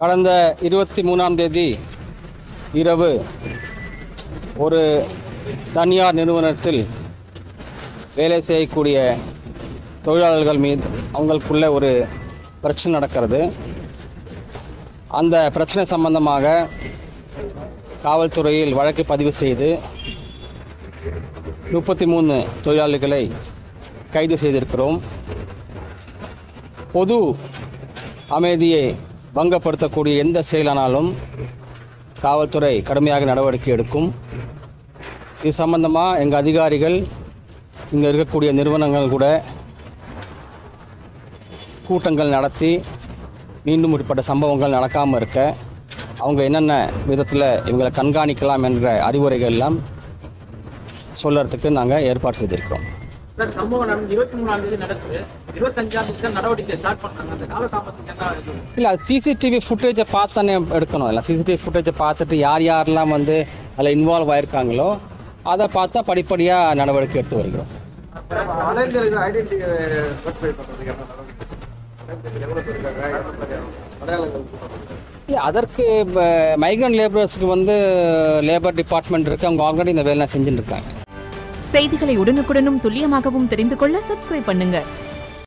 கடந்த இருபத்தி மூணாம் தேதி இரவு ஒரு தனியார் நிறுவனத்தில் வேலை செய்யக்கூடிய தொழிலாளர்கள் மீது அவங்களுக்குள்ள ஒரு பிரச்சனை நடக்கிறது அந்த பிரச்சனை சம்பந்தமாக காவல்துறையில் வழக்கு பதிவு செய்து முப்பத்தி மூணு தொழிலாளிகளை கைது செய்திருக்கிறோம் பொது அமைதியை பங்கப்படுத்தக்கூடிய எந்த செயலானாலும் காவல்துறை கடுமையாக நடவடிக்கை எடுக்கும் இது சம்பந்தமாக எங்கள் அதிகாரிகள் இங்கே இருக்கக்கூடிய நிறுவனங்கள் கூட கூட்டங்கள் நடத்தி மீண்டும் இப்படிப்பட்ட சம்பவங்கள் நடக்காமல் இருக்க அவங்க என்னென்ன விதத்தில் இவங்களை கண்காணிக்கலாம் என்ற அறிவுரைகள் எல்லாம் சொல்லறதுக்கு நாங்கள் ஏற்பாடு செய்திருக்கிறோம் சார் சம்பவம் நடந்து இருபத்தி மூணாம் தேதி நடக்குது இருபத்தஞ்சாம் தேதி தான் நடவடிக்கை ஸ்டார்ட் பண்ணாங்க அந்த காலதாமத்துக்கு என்ன இது? இல்லை அது சிசிடிவி ஃபுட்டேஜை பார்த்தானே எடுக்கணும் இல்லை சிசிடிவி ஃபுட்டேஜை பார்த்துட்டு யார் யாரெல்லாம் வந்து அதில் இன்வால்வ் ஆயிருக்காங்களோ அதை பார்த்தா படிப்படியாக நடவடிக்கை எடுத்து வருகிறோம் அடையாளங்களுக்கு ஐடென்டி வெரிஃபை பண்ணுறதுக்கு என்ன நடவடிக்கை எவ்வளோ பேர் இருக்காங்க எவ்வளோ பேர் அடையாளங்கள் இல்லை அதற்கு மைக்ரண்ட் லேபரர்ஸுக்கு வந்து லேபர் டிபார்ட்மெண்ட் இருக்குது அவங்க ஆல்ரெடி இந்த வேலை செஞ்சுட்டு இருக்காங்க செய்திகளை உடனுக்குடனும் துல்லியமாகவும் தெரிந்து கொள்ள சப்ஸ்கிரைப் பண்ணுங்க